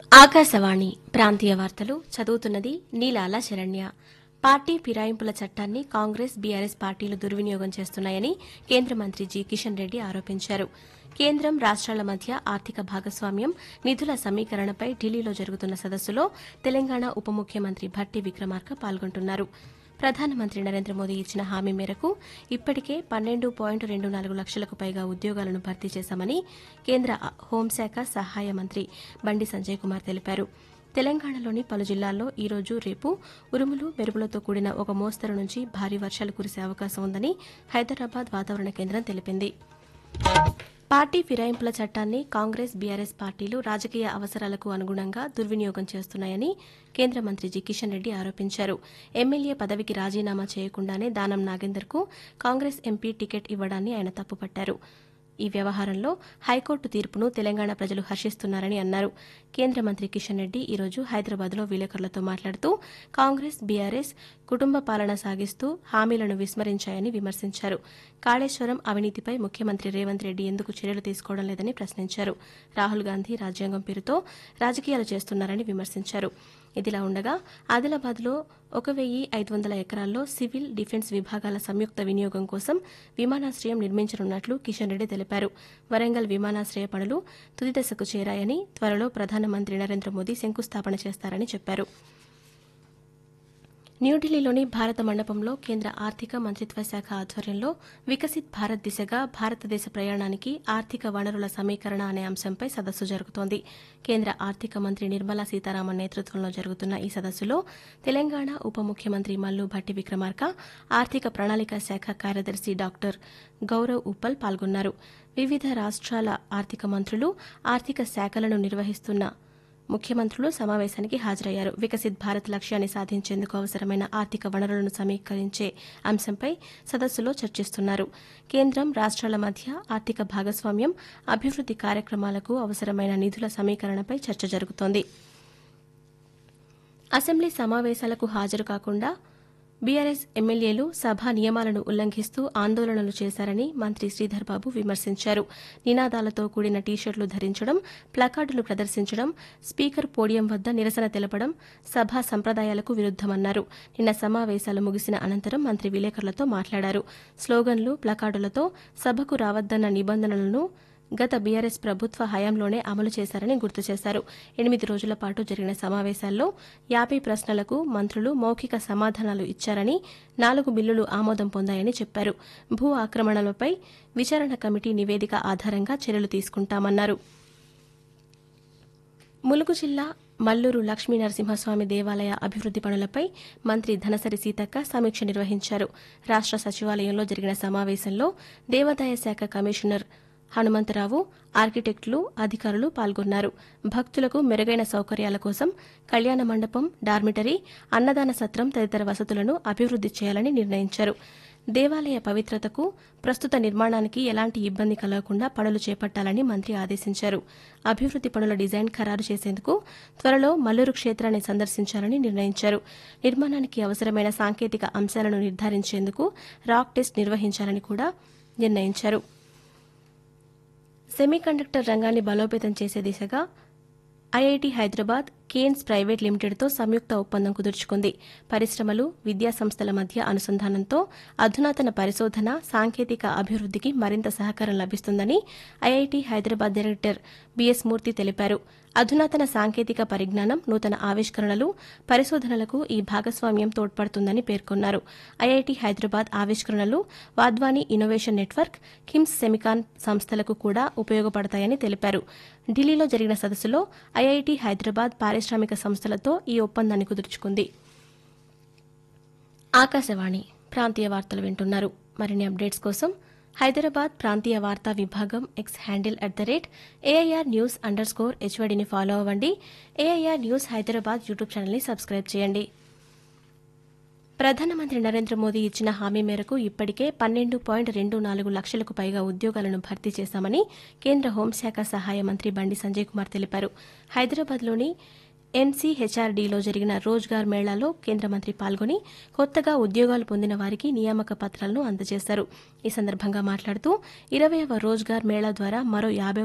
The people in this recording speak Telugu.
ఆకాశవాణి ప్రాంతీయ వార్తలు చదువుతున్నది నీలాల శరణ్య పార్టీ ఫిరాయింపుల చట్టాన్ని కాంగ్రెస్ బీఆర్ఎస్ పార్టీలు దుర్వినియోగం చేస్తున్నాయని కేంద్ర మంత్రి జి కిషన్ రెడ్డి ఆరోపించారు కేంద్రం రాష్ట్రాల మధ్య ఆర్థిక భాగస్వామ్యం నిధుల సమీకరణపై ఢిల్లీలో జరుగుతున్న సదస్సులో తెలంగాణ ఉప ముఖ్యమంత్రి భట్టి విక్రమార్క పాల్గొంటున్నారు ప్రధానమంత్రి నరేంద్ర మోదీ ఇచ్చిన హామీ మేరకు ఇప్పటికే పన్నెండు పాయింట్ రెండు నాలుగు లక్షలకు పైగా ఉద్యోగాలను భర్తీ చేశామని కేంద్ర హోంశాఖ సహాయ మంత్రి బండి సంజయ్ కుమార్ తెలిపారు తెలంగాణలోని పలు జిల్లాల్లో ఈ రోజు రేపు ఉరుములు మెరుపులతో కూడిన ఒక మోస్తరు నుంచి భారీ వర్షాలు కురిసే అవకాశం ఉందని హైదరాబాద్ వాతావరణ కేంద్రం తెలిపింది పార్టీ ఫిరాయింపుల చట్టాన్ని కాంగ్రెస్ బీఆర్ఎస్ పార్టీలు రాజకీయ అవసరాలకు అనుగుణంగా దుర్వినియోగం చేస్తున్నాయని కేంద్ర మంత్రి జి కిషన్ రెడ్డి ఆరోపించారు ఎమ్మెల్యే పదవికి రాజీనామా చేయకుండానే దానం నాగేందర్కు కాంగ్రెస్ ఎంపీ టికెట్ ఇవ్వడాన్ని ఆయన తప్పుపట్టారు ఈ వ్యవహారంలో హైకోర్టు తీర్పును తెలంగాణ ప్రజలు హర్షిస్తున్నారని అన్నారు కేంద్ర మంత్రి కిషన్ రెడ్డి ఈరోజు హైదరాబాద్లో విలేకరులతో మాట్లాడుతూ కాంగ్రెస్ బీఆర్ఎస్ కుటుంబ పాలన సాగిస్తూ హామీలను విస్మరించాయని విమర్శించారు కాళేశ్వరం అవినీతిపై ముఖ్యమంత్రి రేవంత్ రెడ్డి ఎందుకు చర్యలు తీసుకోవడం లేదని ప్రశ్నించారు రాహుల్ గాంధీ రాజ్యాంగం పేరుతో రాజకీయాలు చేస్తున్నారని విమర్శించారు ఇదిలా ఉండగా ఆదిలాబాద్లో ఒక వెయ్యి ఐదు వందల ఎకరాల్లో సివిల్ డిఫెన్స్ విభాగాల సంయుక్త వినియోగం కోసం విమానాశ్రయం నిర్మించనున్నట్లు కిషన్ రెడ్డి తెలిపారు వరంగల్ విమానాశ్రయ పనులు తుది దశకు చేరాయని త్వరలో ప్రధానమంత్రి నరేంద్ర మోదీ శంకుస్థాపన చేస్తారని చెప్పారు న్యూఢిల్లీలోని భారత మండపంలో కేంద్ర ఆర్థిక మంత్రిత్వ శాఖ ఆధ్వర్యంలో వికసిత్ భారత్ దిశగా భారతదేశ ప్రయాణానికి ఆర్థిక వనరుల సమీకరణ అనే అంశంపై సదస్సు జరుగుతోంది కేంద్ర ఆర్థిక మంత్రి నిర్మలా సీతారామన్ నేతృత్వంలో జరుగుతున్న ఈ సదస్సులో తెలంగాణ ఉప ముఖ్యమంత్రి మల్లు భట్టి విక్రమార్క ఆర్థిక ప్రణాళిక శాఖ కార్యదర్శి డాక్టర్ గౌరవ్ ఉప్పల్ పాల్గొన్నారు వివిధ రాష్ట్రాల ఆర్థిక మంత్రులు ఆర్థిక శాఖలను నిర్వహిస్తున్న ముఖ్యమంత్రులు సమావేశానికి హాజరయ్యారు వికసిత్ భారత్ లక్ష్యాన్ని సాధించేందుకు అవసరమైన ఆర్థిక వనరులను సమీకరించే అంశంపై సదస్సులో చర్చిస్తున్నారు కేంద్రం రాష్ట్రాల మధ్య ఆర్థిక భాగస్వామ్యం అభివృద్ది కార్యక్రమాలకు అవసరమైన నిధుల సమీకరణపై చర్చ జరుగుతోంది అసెంబ్లీ సమావేశాలకు హాజరు కాకుండా బీఆర్ఎస్ ఎమ్మెల్యేలు సభా నియమాలను ఉల్లంఘిస్తూ ఆందోళనలు చేశారని మంత్రి శ్రీధర్ బాబు విమర్శించారు నినాదాలతో కూడిన టీషర్ట్లు ధరించడం ప్లకార్డులు ప్రదర్శించడం స్పీకర్ పోడియం వద్ద నిరసన తెలపడం సభా సంప్రదాయాలకు విరుద్దమన్నారు నిన్న సమావేశాలు ముగిసిన అనంతరం మంత్రి విలేకరులతో మాట్లాడారు స్లోగన్లు ప్లకార్డులతో సభకు రావద్దన్న నిబంధనలను గత బీఆర్ఎస్ ప్రభుత్వ హయాంలోనే అమలు చేశారని గుర్తు చేశారు ఎనిమిది రోజుల పాటు జరిగిన సమావేశాల్లో యాభై ప్రశ్నలకు మంత్రులు మౌఖిక సమాధానాలు ఇచ్చారని నాలుగు బిల్లులు ఆమోదం పొందాయని చెప్పారు భూ ఆక్రమణలపై విచారణ కమిటీ నివేదిక ఆధారంగా చర్యలు తీసుకుంటామన్నారు ములుగు జిల్లా మల్లూరు లక్ష్మీ నరసింహస్వామి దేవాలయ అభివృద్ది పనులపై మంత్రి ధనసరి సీతక్క సమీక్ష నిర్వహించారు రాష్ట సచివాలయంలో జరిగిన సమావేశంలో దేవాదాయ శాఖ కమిషనర్ హనుమంతరావు ఆర్కిటెక్టులు అధికారులు పాల్గొన్నారు భక్తులకు మెరుగైన సౌకర్యాల కోసం కళ్యాణ మండపం డార్మిటరీ అన్నదాన సత్రం తదితర వసతులను అభివృద్ది చేయాలని నిర్ణయించారు దేవాలయ పవిత్రతకు ప్రస్తుత నిర్మాణానికి ఎలాంటి ఇబ్బంది కలగకుండా పనులు చేపట్టాలని మంత్రి ఆదేశించారు అభివృద్ది పనుల డిజైన్ ఖరారు చేసేందుకు త్వరలో మల్లూరు క్షేత్రాన్ని సందర్శించాలని నిర్ణయించారు నిర్మాణానికి అవసరమైన సాంకేతిక అంశాలను నిర్ధారించేందుకు రాక్ టెస్ట్ నిర్వహించాలని కూడా నిర్ణయించారు సెమీకండక్టర్ రంగాన్ని బలోపేతం చేసే దిశగా ఐఐటి హైదరాబాద్ కేన్స్ ప్రైవేట్ లిమిటెడ్తో సంయుక్త ఒప్పందం కుదుర్చుకుంది పరిశ్రమలు విద్యా సంస్థల మధ్య అనుసంధానంతో అధునాతన పరిశోధన సాంకేతిక అభివృద్దికి మరింత సహకారం లభిస్తుందని IIT Hyderabad director B S Murthy తెలిపారు అధునాతన సాంకేతిక పరిజ్ఞానం నూతన ఆవిష్కరణలు పరిశోధనలకు ఈ భాగస్వామ్యం తోడ్పడుతుందని పేర్కొన్నారు ఐఐటి హైదరాబాద్ ఆవిష్కరణలు Wadhwani innovation network KIMS Semicon సంస్థలకు కూడా ఉపయోగపడతాయని తెలిపారు ఢిల్లీలో జరిగిన సదస్సులో ఐఐటి హైదరాబాద్ పారిశ్రామిక సంస్థలతో ఈ ఒప్పందాన్ని కుదుర్చుకుంది ఆకాశవాణి ప్రాంతీయ వార్తలు వింటున్నారు మరిన్ని అప్డేట్స్ కోసం హైదరాబాద్ ప్రాంతీయ వార్తా విభాగం X handle at the rate AIR news underscore స్కోర్ హెచ్వడిని ఫాలో అవ్వండి ఏఐఆర్ న్యూస్ హైదరాబాద్ యూట్యూబ్ ఛానల్ని సబ్స్క్రైబ్ చేయండి ప్రధానమంత్రి నరేంద్ర మోదీ ఇచ్చిన హామీ మేరకు ఇప్పటికే పన్నెండు పాయింట్ రెండు నాలుగు లక్షలకు పైగా ఉద్యోగాలను భర్తీ చేశామని కేంద్ర హోంశాఖ సహాయ మంత్రి బండి సంజయ్ కుమార్ తెలిపారు హైదరాబాద్లోని ఎన్సీహెచ్ఆర్డీలో జరిగిన రోజ్గార్ మేళాలో కేంద్ర మంత్రి పాల్గొని కొత్తగా ఉద్యోగాలు పొందిన వారికి నియామక పత్రాలను అందజేశారు ఈ సందర్భంగా మాట్లాడుతూ ఇరవైవ రోజ్గార్ మేళా ద్వారా మరో యాభై